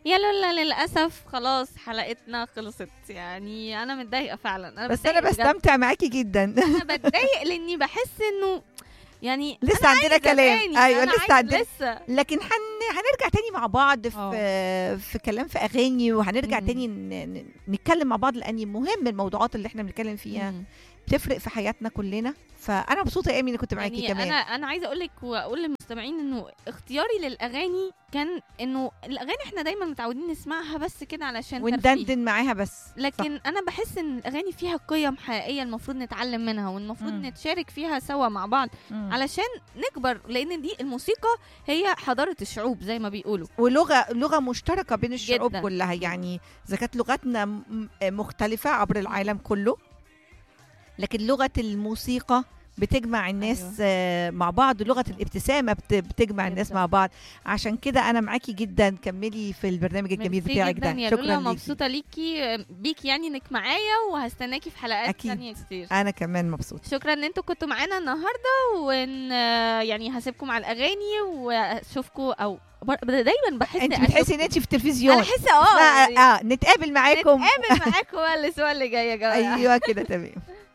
يا لولا للاسف خلاص حلقتنا خلصت يعني انا متضايقه فعلا انا بس انا بتضايق بجد. بستمتع معاكي جدا انا بتضايق لاني بحس انه يعني لسه عندنا كلام أغاني، ايوه أنا لسه عايزة عندنا لسه لكن هن... هنرجع تاني مع بعض في في كلام في اغاني وهنرجع مم. تاني ن... ن- نتكلم مع بعض لان مهم الموضوعات اللي احنا بنتكلم فيها مم. بتفرق في حياتنا كلنا فانا مبسوطه يا ايمي اني كنت معاكي يعني كمان انا انا عايزه اقول لك واقول للمستمعين انه اختياري للاغاني كان انه الاغاني احنا دايما متعودين نسمعها بس كده علشان ترفيه. وندندن معاها بس لكن انا بحس ان الاغاني فيها قيم حقيقيه المفروض نتعلم منها والمفروض مم. نتشارك فيها سوا مع بعض على... علشان نكبر لان دي الموسيقى هي حضاره الشعوب زي ما بيقولوا ولغه لغه مشتركه بين الشعوب جداً. كلها يعني اذا كانت لغتنا م- مختلفه عبر العالم كله لكن لغه الموسيقى بتجمع الناس أيوة. أيوة. مع بعض لغه الابتسامه بت- بتجمع الناس جداً. مع بعض عشان كده انا معاكي جدا كملي في البرنامج الجميل ميرسي بتاعك جدا ده يا شكرا لولا ليكي مبسوطه ليكي بيكي يعني انك معايا وهستناكي في حلقات أكيد. تانية كتير انا كمان مبسوطه شكرا ان انتوا كنتوا معانا النهارده وان يعني هسيبكم على الاغاني واشوفكم او بر- دايما بحس انت بتحسي ان انت في التلفزيون انا احس اه اه, يعني آه نتقابل معاكم نتقابل معاكم بقى الاسبوع اللي جاي يا جماعه ايوه كده تمام